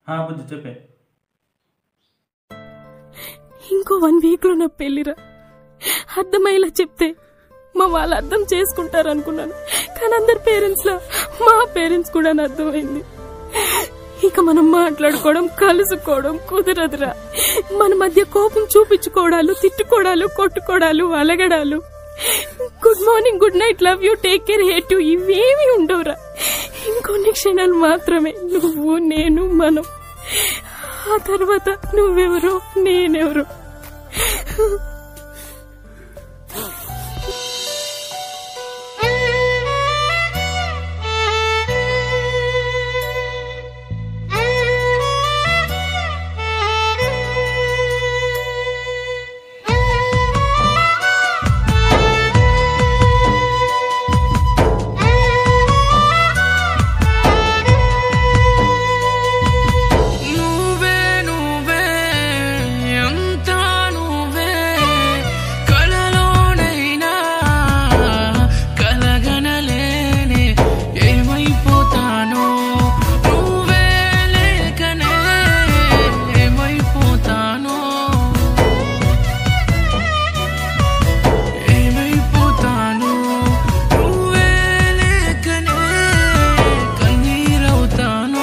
ఆ, బుద్ధి చెప్పే ఇంకో వన్ వీక్ లో నా పెళ్లిరా అర్థమయ్యేలా చెప్తే మా వాళ్ళు అర్థం చేసుకుంటారు అనుకున్నాను కానీ అందరి పేరెంట్స్ లా మా పేరెంట్స్ కూడా నా అర్థమైంది ఇక మనం మాట్లాడుకోవడం కలుసుకోవడం కుదరదురా మన మధ్య కోపం చూపించుకోవడాలు తిట్టుకోవడాలు కొట్టుకోవడాలు అలగడాలు good morning good night love you take care hate you ఇవేమి ఉండవురా ఇంకొన్ని క్షణాలు మాత్రమే నువ్వు నేను మనం ఆ తర్వాత నువ్వెవరో నేనెవరో నువ్వే నువ్వే అంతా నువ్వే కలలోనైనా కలగనలేనే ఏమైపోతానో నువ్వే లేకనే ఏమైపోతానో ఏమైపోతానో నువ్వే లేకనే కన్నీరవుతానో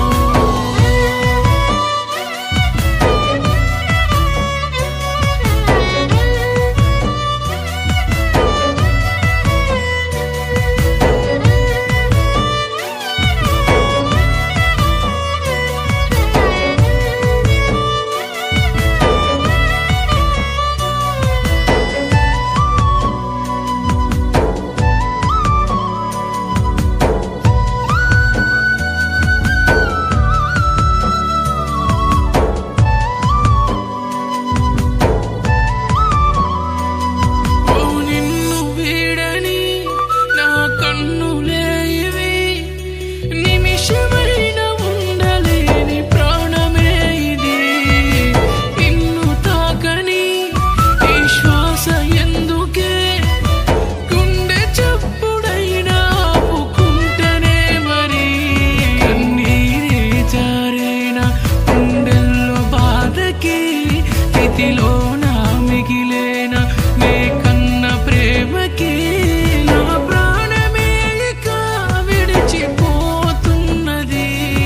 ఓ నిన్ను వీడని నా కన్నులే ఇవి నిమిషమైన ఉండలేని ప్రాణమే ఇది నిన్ను తాకని ఈ శ్వాస ఎందుకే గుండె చప్పుడైనా ఆపుకుంటేనే మరి కన్నీరే జారేనా గుండెల్లో బాధకి తిథిలో నా మిగిలేనా నే కన్న ప్రేమకి నా ప్రాణమే ఇక విడిచిపోతున్నది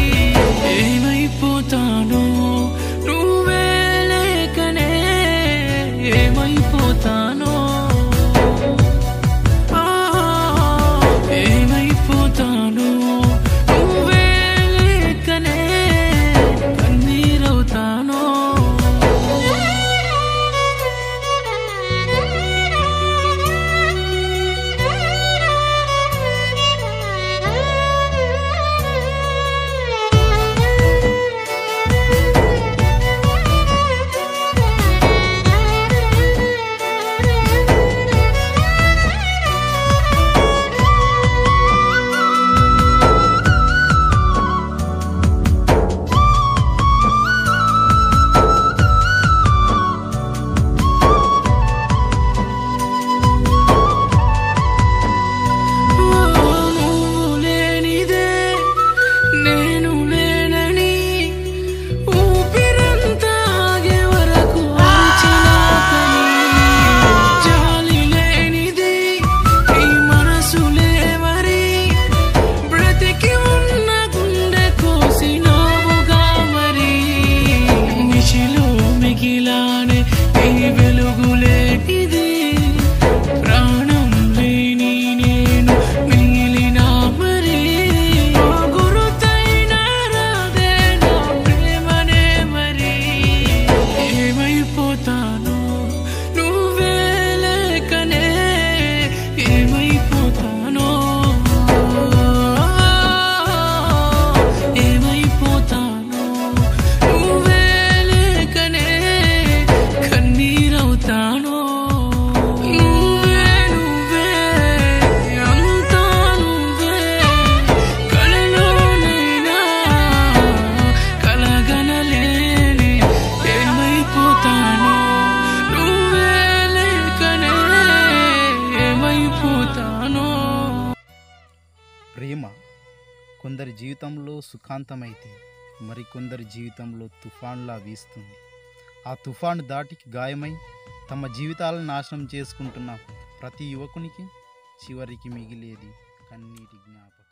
ఏమైపోతానో నువ్వే లేకనే ఏమైపోతానో ఆ, ఏమైపోతానో నువ్వే లేకనే కన్నీరవుతానో నువ్వు లేనిదే నేను లేనని ఊపిరంతా ఆగే వరకు ఆచినాకని జాలి లేనిది ఈ మనసులే మరి బ్రతికి ఉన్న గుండె కోసినావుగా మరి నిశిలో మిగిలానే ఈ వెలుగులే ఇది ప్రాణం లేని నేను మిగిలినా మరి ఆ గురుతైన రాదే నా ప్రేమనే మరి ఏమైపోతాను నువ్వే లేకనే ఏమైపోతానో ఏమైపోతానో నువ్వే లేకనే కన్నీరవుతానో నువ్వే నువ్వే అంతా నువ్వే కలలోనైనా కలగనలేని ఏమైపోతానో నువ్వే లేకనే ఏమైపోతానో ప్రేమ కొందరి జీవితంలో సుఖాంతమైతే మరికొందరి జీవితంలో తుఫాన్లా వీస్తుంది ఆ తుఫాను దాటికి గాయమై తమ జీవితాలను నాశనం చేసుకుంటున్న ప్రతి యువకునికి చివరికి మిగిలేది కన్నీటి జ్ఞాపకం